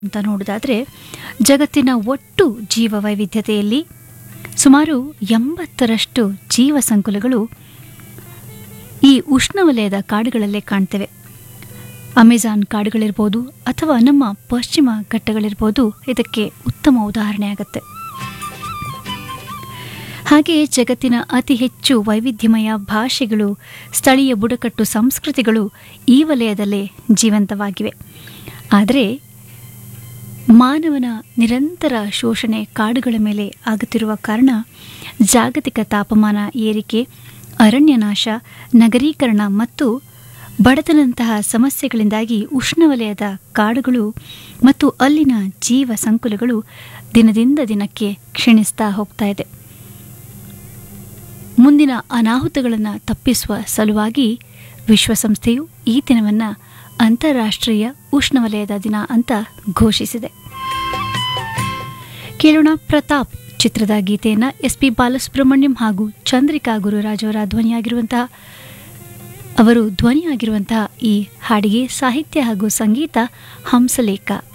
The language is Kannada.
ಅಂತ ನೋಡೋದಾದರೆ ಜಗತ್ತಿನ ಒಟ್ಟು ಜೀವ ವೈವಿಧ್ಯತೆಯಲ್ಲಿ ಸುಮಾರು ಎಂಬತ್ತರಷ್ಟು ಜೀವ ಸಂಕುಲಗಳು ಈ ಉಷ್ಣವಲಯದ ಕಾಡುಗಳಲ್ಲೇ ಕಾಣ್ತೇವೆ ಅಮೆಜಾನ್ ಕಾಡುಗಳಿರ್ಬೋದು ಅಥವಾ ನಮ್ಮ ಪಶ್ಚಿಮ ಘಟ್ಟಗಳಿರ್ಬೋದು ಇದಕ್ಕೆ ಉತ್ತಮ ಉದಾಹರಣೆ ಆಗುತ್ತೆ ಹಾಗೆಯೇ ಜಗತ್ತಿನ ಅತಿ ಹೆಚ್ಚು ವೈವಿಧ್ಯಮಯ ಭಾಷೆಗಳು ಸ್ಥಳೀಯ ಬುಡಕಟ್ಟು ಸಂಸ್ಕೃತಿಗಳು ಈ ವಲಯದಲ್ಲೇ ಜೀವಂತವಾಗಿವೆ ಆದರೆ ಮಾನವನ ನಿರಂತರ ಶೋಷಣೆ ಕಾಡುಗಳ ಮೇಲೆ ಆಗುತ್ತಿರುವ ಕಾರಣ ಜಾಗತಿಕ ತಾಪಮಾನ ಏರಿಕೆ ಅರಣ್ಯನಾಶ ನಗರೀಕರಣ ಮತ್ತು ಬಡತನಂತಹ ಸಮಸ್ಯೆಗಳಿಂದಾಗಿ ಉಷ್ಣವಲಯದ ಕಾಡುಗಳು ಮತ್ತು ಅಲ್ಲಿನ ಜೀವ ಸಂಕುಲಗಳು ದಿನದಿಂದ ದಿನಕ್ಕೆ ಕ್ಷೀಣಿಸ್ತಾ ಹೋಗ್ತಾ ಇದೆ ಮುಂದಿನ ಅನಾಹುತಗಳನ್ನು ತಪ್ಪಿಸುವ ಸಲುವಾಗಿ ವಿಶ್ವಸಂಸ್ಥೆಯು ಈ ದಿನವನ್ನು ಅಂತಾರಾಷ್ಟ್ರೀಯ ಉಷ್ಣವಲಯದ ದಿನ ಅಂತ ಘೋಷಿಸಿದೆ ಕೇಳೋಣ ಪ್ರತಾಪ್ ಚಿತ್ರದ ಗೀತೆಯನ್ನು ಎಸ್ ಪಿ ಬಾಲಸುಬ್ರಹ್ಮಣ್ಯಂ ಹಾಗೂ ಚಂದ್ರಿಕಾ ಗುರುರಾಜ್ ಅವರ ಧ್ವನಿಯಾಗಿರುವಂತಹ ಅವರು ಧ್ವನಿಯಾಗಿರುವಂತಹ ಈ ಹಾಡಿಗೆ ಸಾಹಿತ್ಯ ಹಾಗೂ ಸಂಗೀತ ಹಂಸಲೇಖ